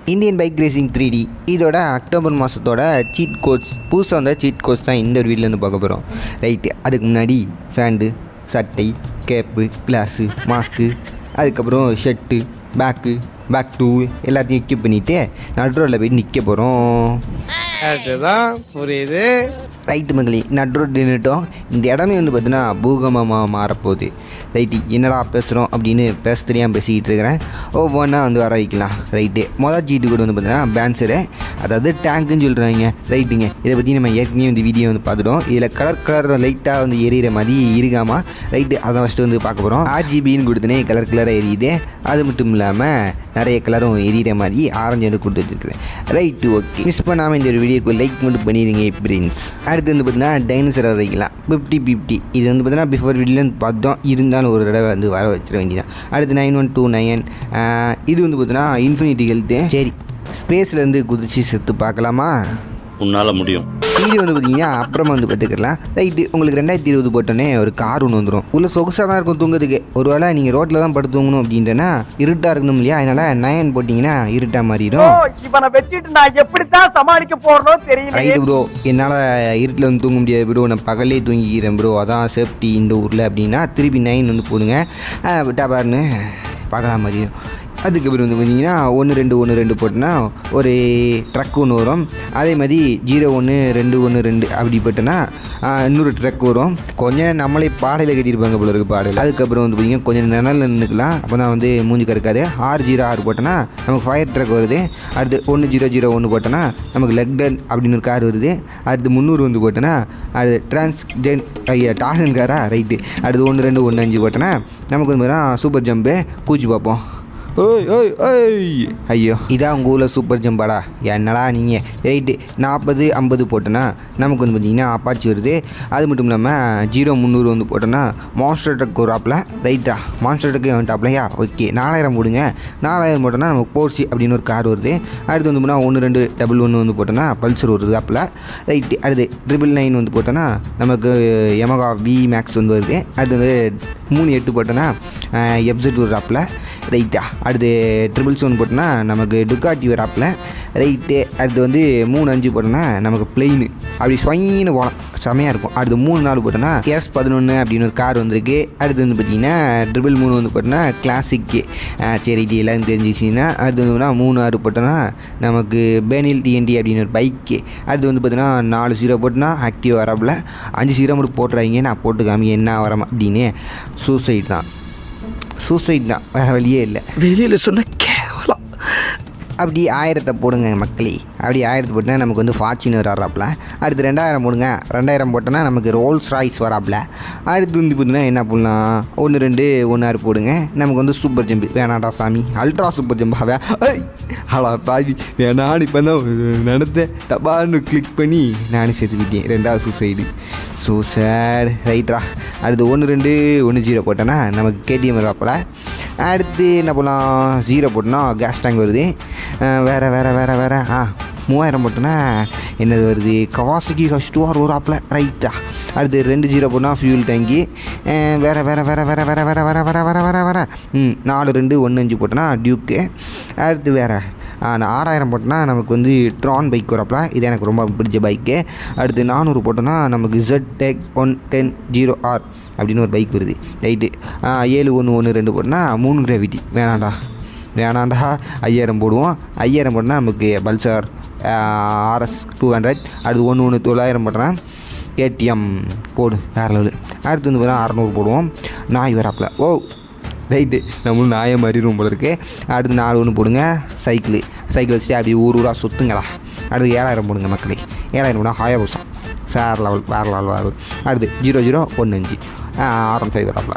Indian bike racing three D இதோட October மாதத்தோட cheat codes புதுசாக வந்த சீட் கோட்ஸ் தான் இந்த ஒரு வீடியோலேருந்து பார்க்க போகிறோம் ரைட்டு அதுக்கு முன்னாடி ஃபேண்டு சட்டை கேப்பு கிளாஸு மாஸ்க்கு அதுக்கப்புறம் ஷர்ட்டு பேக்கு பேக் டூ எல்லாத்தையும் எக்யூப் பண்ணிவிட்டு நடுரோடில் போய் நிற்க போகிறோம் அதுதான் புரியுது ரைட்டு மகளி நடுரோடு நின்றுட்டோம் இந்த இடமே வந்து பார்த்தீங்கன்னா பூகம்பமாக மாறப்போகுது ரைட்டு என்னடா பேசுகிறோம் அப்படின்னு பேச தெரியாமல் பேசிக்கிட்டு இருக்கிறேன் ஒவ்வொன்றா வந்து வர வைக்கலாம் ரைட்டு மொதல் சீட்டு கூட வந்து பார்த்தீங்கன்னா பேன்சரு அதாவது டேங்க்குன்னு சொல்கிறாங்க ரைட்டுங்க இதை பற்றி நம்ம ஏற்கனவே வந்து வீடியோ வந்து பார்த்துட்டோம் இதில் கலர் கலர் லைட்டாக வந்து எரியிற மாதிரி இருக்காமா ரைட்டு அதை ஃபஸ்ட்டு வந்து பார்க்க போகிறோம் ஆர்ஜிபின்னு கொடுத்தனே கலர் கலராக எரியுது அது மட்டும் இல்லாமல் நிறைய கலரும் எரியிற மாதிரி ஆரஞ்சு வந்து கொடுத்து வச்சுருக்கிறேன் ரைட்டு ஓகே மிஸ் பண்ணாமல் இந்த ஒரு வீடியோக்கு லைக் மட்டும் பண்ணிடுங்க பிரின்ஸ் அடுத்து வந்து பார்த்தீங்கன்னா டைனோசர் வைக்கலாம் ஃபிஃப்டி ஃபிஃப்டி இது வந்து பார்த்தீங்கன்னா பிஃபோர் வீடியோலேருந்து பார்த்தோம் இருந்தாலும் ஒரு தடவை வந்து வர வச்சிட வேண்டியதான் அடுத்து நைன் ஒன் டூ நைன் இது வந்து பார்த்தீங்கன்னா இன்ஃபினிட்டி ஹெல்த்து சரி ஸ்பேஸ்லேருந்து குதிச்சு செத்து பார்க்கலாமா உன்னால் முடியும் இது வந்து பார்த்தீங்கன்னா அப்புறமா வந்து பார்த்துக்கலாம் ரைட்டு உங்களுக்கு ரெண்டாயிரத்தி இருபது போட்டோன்னே ஒரு கார் ஒன்று வந்துடும் உள்ள சொகுசாக தான் இருக்கும் தூங்குறதுக்கு ஒருவேளை நீங்கள் ரோட்டில் தான் படுத்து தூங்கணும் அப்படின்றனா இருட்டாக இருக்கணும் இல்லையா அதனால் நயன் போட்டிங்கன்னா இருட்டாக மாறிடும் இவனை வச்சுட்டு நான் எப்படித்தான் சமாளிக்க போறனோ தெரியல ரைட்டு ப்ரோ என்னால் இருட்டில் வந்து தூங்க முடியாது ப்ரோ நான் பகலே தூங்கிக்கிறேன் ப்ரோ அதான் சேஃப்டி இந்த ஊரில் அப்படின்னா திருப்பி நைன் வந்து போடுங்க ஆ, விட்டா பாருன்னு பார்க்கலாம் மாதிரியும் அதுக்கப்புறம் வந்து பார்த்தீங்கன்னா ஒன்று ரெண்டு ஒன்று ரெண்டு போட்டோன்னா ஒரு ட்ரக் ஒன்று வரும் அதே மாதிரி ஜீரோ ஒன்று ரெண்டு ஒன்று ரெண்டு அப்படி போட்டோன்னா ஆ, இன்னொரு ட்ரக் வரும் கொஞ்சம் நேரம் நம்மளே பாடையில் கட்டியிருப்பாங்க போல இருக்கு பாடையில் அதுக்கப்புறம் வந்து பார்த்தீங்கன்னா கொஞ்சம் நிழல்ல நின்றுக்கலாம் அப்போ தான் வந்து மூஞ்சி கறக்காது ஆறு ஜீரோ ஆறு போட்டோன்னா நமக்கு ஃபயர் ட்ரக் வருது அடுத்து ஒன்று ஜீரோ ஜீரோ ஒன்று போட்டோன்னா நமக்கு லெக்டன் அப்படின்னு ஒரு கார் வருது அடுத்து முந்நூறு வந்து போட்டோன்னா அது டிரான்ஸ்ஜென் ஐயா டார்சன் காரா ரைட்டு அடுத்து ஒன்று ரெண்டு ஒன்று அஞ்சு போட்டோன்னா நமக்கு வந்து சூப்பர் ஜம்பு கூச்சி பார்ப்போம் ஓய் ஓய் ஓய் ஐயோ இதான் உங்கள் ஊரில் சூப்பர் ஜம்பாடா என்னடா நீங்கள் ரைட்டு நாற்பது ஐம்பது போட்டோன்னா நமக்கு வந்து பார்த்தீங்கன்னா அப்பாச்சி வருது அது மட்டும் இல்லாமல் ஜீரோ முந்நூறு வந்து போட்டோன்னா மான்ஸ்டர் டக் ஒரு ஆப்பில் ரைட்டா மான்ஸ்டர் டக்கு வந்துட்டாப்லையா ஓகே நாலாயிரம் போடுங்க நாலாயிரம் போட்டோன்னா நமக்கு போர்சி அப்படின்னு ஒரு கார் வருது அடுத்து வந்து போனால் ஒன்று ரெண்டு டபுள் ஒன்று வந்து போட்டோன்னா பல்சர் வருது ஆப்பில் ரைட்டு அடுத்து ட்ரிபிள் நைன் வந்து போட்டோன்னா நமக்கு எமகா வி மேக்ஸ் வந்து வருது அடுத்து வந்து மூணு எட்டு போட்டோன்னா எப்செட் ஒரு ஆப்பில் ரைட்டா அடுத்து ட்ரிபிள் செவன் போட்டோன்னா நமக்கு டுக்காட்டி ஒரு ஆப்பில் ரைட்டு அடுத்து வந்து மூணு அஞ்சு போட்டோன்னா நமக்கு பிளெயின் அப்படி ஸ்வயின்னு போகலாம் செமையாக இருக்கும் அடுத்து மூணு நாலு போட்டோன்னா எஸ் பதினொன்று அப்படின்னு ஒரு கார் வந்திருக்கு அடுத்து வந்து பார்த்தீங்கன்னா ட்ரிபிள் மூணு வந்து போட்டோன்னா கிளாசிக்கு சரி இது எல்லாம் தெரிஞ்சிச்சின்னா அடுத்து வந்து பார்த்தீங்கன்னா மூணு ஆறு போட்டோன்னா நமக்கு பேனில் டிஎன்டி அப்படின்னு ஒரு பைக்கு அடுத்து வந்து பார்த்தீங்கன்னா நாலு சீரோ போட்டோன்னா ஆக்டிவ் வராப்புல அஞ்சு சீரோ மட்டும் போட்டுறாங்க நான் போட்டு காமி என்ன வரமா அப்படின்னு சூசைட் தான் சூசைட் தான் வேறு வழியே இல்லை வெளியில சொன்ன கேவலம் அப்படி ஆயிரத்தை போடுங்க மக்களே அப்படி ஆயிரத்தை போட்டுனா நமக்கு வந்து ஃபார்ச்சுனர் வராப்புல அடுத்து ரெண்டாயிரம் போடுங்க ரெண்டாயிரம் போட்டோன்னா நமக்கு ரோல்ஸ் ராய்ஸ் வராப்புல அடுத்து வந்து பார்த்தீங்கன்னா என்ன பண்ணலாம் ஒன்று ரெண்டு ஒன்று ஆறு போடுங்க நமக்கு வந்து சூப்பர் ஜம்பு வேணாடா சாமி அல்ட்ரா சூப்பர் ஜம்பாவே ஹலா பாவி வேணான்னு இப்போ தான் நடத்தேன் டபான்னு கிளிக் பண்ணி நானும் சேர்த்துக்கிட்டேன் ரெண்டாவது சூசைடு சூசைடு ரைட்ரா அடுத்து ஒன்று ரெண்டு ஒன்று ஜீரோ போட்டோன்னா நமக்கு கேடிஎம் வராப்புல அடுத்து என்ன பண்ணலாம் ஜீரோ போட்டோன்னா கேஸ் டேங்க் வருது அஹ் வேற வேற வேற வேற ஆ மூவாயிரம் போட்டோன்னா என்னது வருது கவாசிக்கு ஹஸ்டுவார் ஒரு ஆப்பில் ரைட்டா அடுத்து ரெண்டு ஜீரோ போனால் ஃபியூல் டேங்கி அஹ் வேற வேற வேற வேற வேற வேற வேற வேற வேற வேற வேற ம் நாலு ரெண்டு ஒன்று அஞ்சு போட்டோன்னா டியூக்கு அடுத்து வேற ஆ, நான் ஆறாயிரம் போட்டோன்னா நமக்கு வந்து ட்ரான் பைக் வரப்பல இது எனக்கு ரொம்ப பிடிச்ச பைக்கு அடுத்து நானூறு போட்டோன்னா நமக்கு jet tech one ten zero R அப்படின்னு ஒரு பைக் வருது ரைட்டு ஏழு ஒன்று ஒன்று ரெண்டு போட்டோன்னா மூணு கிராவிட்டி வேணாண்டா வேணாண்டா ஐயாயிரம் போடுவோம் ஐயாயிரம் போட்டோன்னா நமக்கு பல்சர் ஆர்எஸ் டூ ஹண்ட்ரட் அடுத்து ஒன்று ஒன்று தொள்ளாயிரம் போட்டோன்னா ஏடிஎம் போடு வேறு லெவலு அடுத்து வந்து பார்த்தா அறநூறு போடுவோம் நாய் வராப்பில் ஓ ரைட்டு நம்மளும் நாயை மாறிடும் போல இருக்கு அடுத்து நாலு ஒன்று போடுங்க சைக்கிள் சைக்கிள் வச்சுட்டு அப்படி ஊர் ஊராக சுற்றுங்களா அடுத்து ஏழாயிரம் போடுங்க மக்களே ஏழாயிரம் போனால் ஹாயபுசம் சார் லெவல் வேறு லெவல் வேறு லெவல் அடுத்து ஜீரோ ஜீரோ ஒன்று அஞ்சு ஆரம் சைடு வராப்பில்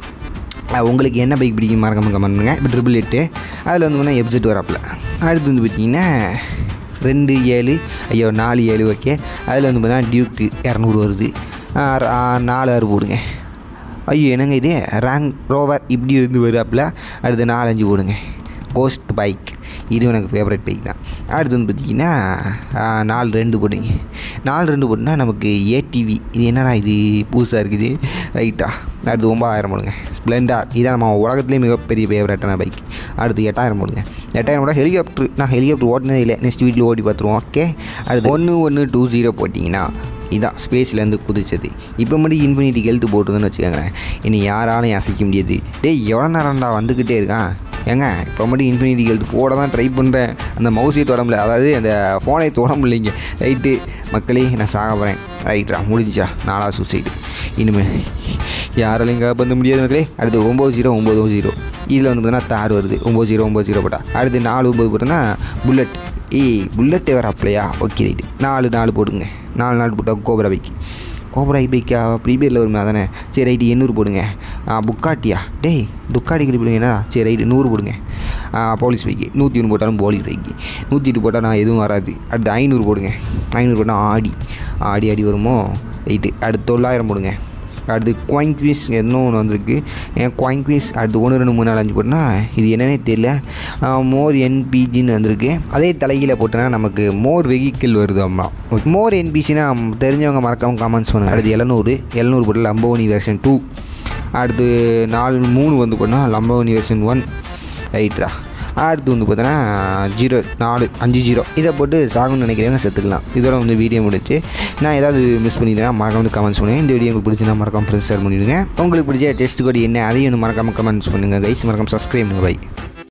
அஹ் உங்களுக்கு என்ன பைக் பிடிக்கும் மறக்காம கமெண்ட் பண்ணுங்கள் இப்போ ட்ரிபிள் எட்டு அதில் வந்து பார்த்தீங்கன்னா எப்செட் வராப்பில் அடுத்து வந்து பார்த்தீங்கன்னா ரெண்டு ஏழு ஐயோ நாலு ஏழு ஓகே அதில் வந்து பார்த்தீங்கன்னா டியூக்கு இரநூறு வருது ஆஹ் ஆஹ் நாலு ஆறு போடுங்க ஐயோ என்னங்க இது ரேங்க் ரோவர் இப்படி வந்து வருவாப்பில் அடுத்து நாலஞ்சு போடுங்க கோஸ்ட் பைக் இது எனக்கு ஃபேவரட் பைக் தான் அடுத்து வந்து பார்த்தீங்கன்னா ஆஹ், நாலு ரெண்டு போடுங்க நாலு ரெண்டு போட்டுனா நமக்கு ஏடிவி இது என்னடா இது புதுசாக இருக்குது ரைட்டா அடுத்து ஒம்பதாயிரம் போடுங்க ஸ்ப்ளெண்டர் இதான் நம்ம உலகத்துலேயே மிகப்பெரிய ஃபேவரட்டான பைக் அடுத்து எட்டாயிரம் போடுங்க எட்டாயிரம் போட்டால் ஹெலிகாப்டர் நான் ஹெலிகாப்டர் ஓட்டினதே இல்லை நெக்ஸ்ட் வீட்டில் ஓட்டி பார்த்துருவோம் ஓகே அடுத்து ஒன்று ஒன்று டூ ஜீரோ போட்டிங்கன்னா இதான் ஸ்பேஸ்லேருந்து குதிச்சது இப்போ மட்டும் இன்ஃபினிட்டி ஹெல்த் போட்டுதுன்னு வச்சுக்கோங்களேன் இனி யாராலையும் அசைக்க முடியாது டேய் எவ்வளோ நேரம்டா வந்துக்கிட்டே இருக்கான் ஏங்க இப்போ மட்டும் இன்ஃபினிட்டி ஹெல்த் போட தான் ட்ரை பண்ணுறேன் அந்த மவுஸே தொட முடியல அதாவது அந்த ஃபோனை தொட முடியலைங்க ரைட்டு மக்களே நான் சாக போகிறேன் ரைட்ரா முடிஞ்சிச்சா நாலா சூசைடு இனிமேல் யாராலையும் காப்பாற்ற முடியாது மக்களே அடுத்து ஒம்பது ஜீரோ ஒம்பது ஜீரோ இதில் வந்து பார்த்தீங்கன்னா தார் வருது ஒம்பது ஜீரோ ஒம்பது ஜீரோ போட்டா அடுத்து நாலு ஒம்பது போட்டோன்னா புல்லட் ஏய் புல்லட்டே வர அப்பலையா ஓகே ரைட்டு நாலு நாலு போடுங்க நாலு நாலு போட்டால் கோபரா பைக் கோபரா பைக்கா ப்ரீபேரில் வருமே அதானே சரி ரைட்டு எண்ணூறு போடுங்க ஆ புக்காட்டியா டேய் துக்காட்டி கிளப்பிடுங்க என்னடா சரி ரைட்டு நூறு போடுங்க ஆ, போலீஸ் பைக்கு நூற்றி ஒன்று போட்டாலும் போலீஸ் பைக்கு நூற்றி எட்டு போட்டால் நான் எதுவும் வராது அடுத்து ஐநூறு போடுங்க ஐநூறு போட்டால் ஆடி ஆடி ஆடி வருமோ ரைட்டு அடுத்து தொள்ளாயிரம் போடுங்க அடுத்து குவாயின் குவீஸ் இன்னும் ஒன்று வந்திருக்கு ஏன் குவாயின் குவீஸ் அடுத்து ஒன்று ரெண்டு மூணு நாலு அஞ்சு போட்டோன்னா இது என்னன்னே தெரியல மோர் என்பிஜின்னு வந்திருக்கு அதே தலைகீழ போட்டோன்னா நமக்கு மோர் வெஹிக்கிள் வருது அம்மா மோர் என்பிசினா தெரிஞ்சவங்க மறக்காம காமெண்ட்ஸ் பண்ணுங்க அடுத்து எழுநூறு எழுநூறு போட்டு லம்போனி வெர்ஷன் டூ அடுத்து நாலு மூணு வந்து போட்டால் லம்போனி வெர்ஷன் ஒன் ரைட்ரா அடுத்து வந்து பார்த்தோன்னா ஜீரோ நாலு அஞ்சு ஜீரோ இதை போட்டு சாகுன்னு நினைக்கிறவங்க செத்துக்கலாம் இதோட வந்து வீடியோ முடிச்சு நான் ஏதாவது மிஸ் பண்ணிட்டேன்னா மறக்காம வந்து கமெண்ட்ஸ் பண்ணுங்கள் இந்த வீடியோ உங்களுக்கு பிடிச்சினா மறக்காம ஃப்ரெண்ட்ஸ் ஷேர் பண்ணிவிடுங்க உங்களுக்கு பிடிச்ச டெஸ்ட் கோடி என்ன அதையும் வந்து மறக்காம கமெண்ட்ஸ் பண்ணுங்கள் கைஸ் மறக்காம சப்ஸ்கிரைப் பண்ணுங்கள் பை